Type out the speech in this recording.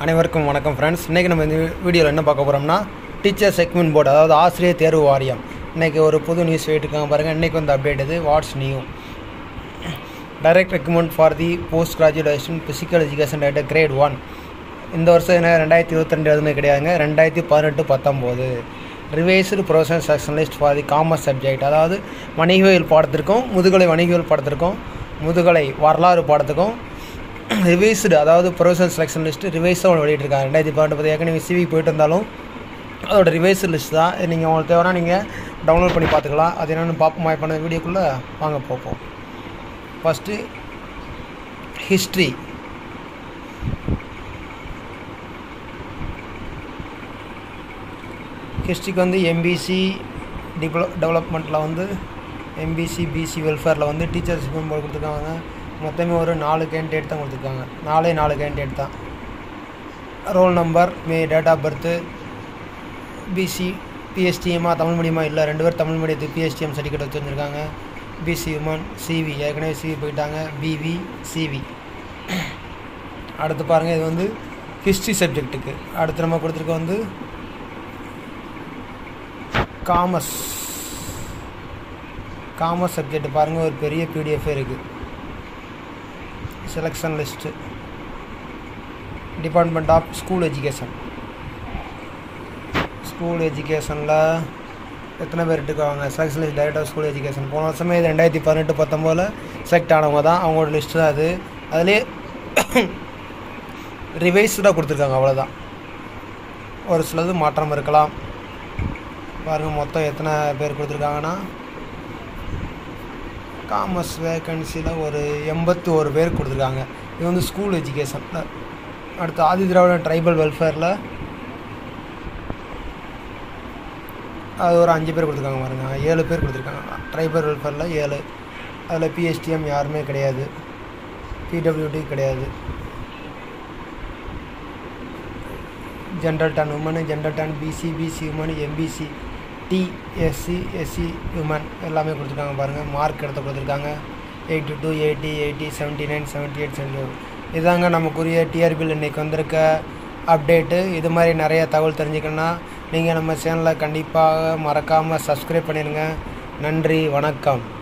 அனைவருக்கும் வணக்கம் ஃப்ரெண்ட்ஸ் இன்றைக்கி நம்ம இந்த வீடியோவில் என்ன பார்க்க போகிறோம்னா டீச்சர் செக்மெண்ட் போர்டு அதாவது ஆசிரியர் தேர்வு வாரியம் இன்றைக்கி ஒரு புது நியூஸ் இருக்காங்க பாருங்கள் இன்றைக்கி வந்து அப்டேட் இது what's new direct recommend for the post graduation physical education director grade one இந்த வருஷம் என்ன ரெண்டாயிரத்தி இருபத்தி ரெண்டு எதுவுமே கிடையாதுங்க ரெண்டாயிரத்தி பதினெட்டு பத்தொம்போது revised professional section list for the commerce subject அதாவது வணிகவியல் பாடத்திற்கும் முதுகலை வணிகவியல் பாடத்திற்கும் முதுகலை வரலாறு பாடத்துக்கும் ரிவைஸ்டு அதாவது ப்ரொஃபஷனல் செலெக்ஷன் லிஸ்ட்டு ரிவைஸாக ஒன்று வெளியிட்டிருக்காங்க ரெண்டாயிரத்தி பதினெட்டு பற்றி ஏற்கனவே சிவி போயிட்டு இருந்தாலும் அதோட ரிவைஸ்டு லிஸ்ட் தான் இது நீங்கள் உங்களுக்கு தேவைன்னா நீங்கள் டவுன்லோட் பண்ணி பார்த்துக்கலாம் அது என்னென்னு பார்ப்போமா இப்போ பண்ண வீடியோக்குள்ளே வாங்க பார்ப்போம் ஃபஸ்ட்டு ஹிஸ்ட்ரி ஹிஸ்ட்ரிக்கு வந்து எம்பிசி டிப்ளோ டெவலப்மெண்ட்டில் வந்து எம்பிசி பிசி வெல்ஃபேரில் வந்து டீச்சர்ஸ் போர்டு கொடுத்துருக்காங்க மொத்தமே ஒரு நாலு கேண்டிடேட் தான் கொடுத்துருக்காங்க நாலே நாலு கேண்டிடேட் தான் ரோல் நம்பர் மே டேட் ஆஃப் பர்த்து பிசி பிஎஸ்டிஎம்மா தமிழ் மீடியமா இல்லை ரெண்டு பேர் தமிழ் மீடியத்துக்கு பிஎஸ்டிஎம் சர்டிஃபிகேட் வச்சு வச்சுருக்காங்க பிசி உமன் சிவி ஏற்கனவே சிவி போயிட்டாங்க பிவி சிவி அடுத்து பாருங்கள் இது வந்து ஹிஸ்ட்ரி சப்ஜெக்ட்டுக்கு அடுத்து நம்ம கொடுத்துருக்க வந்து காமர்ஸ் காமர்ஸ் சப்ஜெக்ட் பாருங்கள் ஒரு பெரிய பிடிஎஃப் இருக்குது selection list department of school education school எஜுகேஷனில் எத்தனை பேர் இருக்காங்க selection list direct of school education போன வருஷமே இது ரெண்டாயிரத்தி பதினெட்டு பத்தொம்போதில் செலக்ட் ஆனவங்க தான் அவங்களோட லிஸ்ட்டு தான் அது அதுலேயே ரிவைஸ்டாக கொடுத்துருக்காங்க அவ்வளோதான் ஒரு சிலது மாற்றம் இருக்கலாம் பாருங்கள் மொத்தம் எத்தனை பேர் கொடுத்துருக்காங்கன்னா காமர்ஸ் வேக்கன்சியில் ஒரு எண்பத்தி ஒரு பேர் கொடுத்துருக்காங்க இது வந்து ஸ்கூல் எஜுகேஷன் அடுத்து ஆதி திராவிட ட்ரைபல் வெல்ஃபேரில் அது ஒரு அஞ்சு பேர் கொடுத்துருக்காங்க பாருங்க ஏழு பேர் கொடுத்துருக்காங்க ட்ரைபல் வெல்ஃபேரில் ஏழு அதில் பிஎஸ்டிஎம் யாருமே கிடையாது பிடபிள்யூடி கிடையாது general turn woman general turn BC BC woman MBC D SC SC woman எல்லாமே கொடுத்துருக்காங்க பாருங்கள் மார்க் எடுத்து கொடுத்துருக்காங்க eighty two eighty eighty seventy nine seventy eight seventy one இதாங்க நமக்குரிய டிஆர்பியில் இன்றைக்கி வந்திருக்க அப்டேட்டு இது மாதிரி நிறைய தகவல் தெரிஞ்சுக்கணுன்னா நீங்கள் நம்ம சேனலை கண்டிப்பாக மறக்காமல் சப்ஸ்கிரைப் பண்ணிடுங்க நன்றி வணக்கம்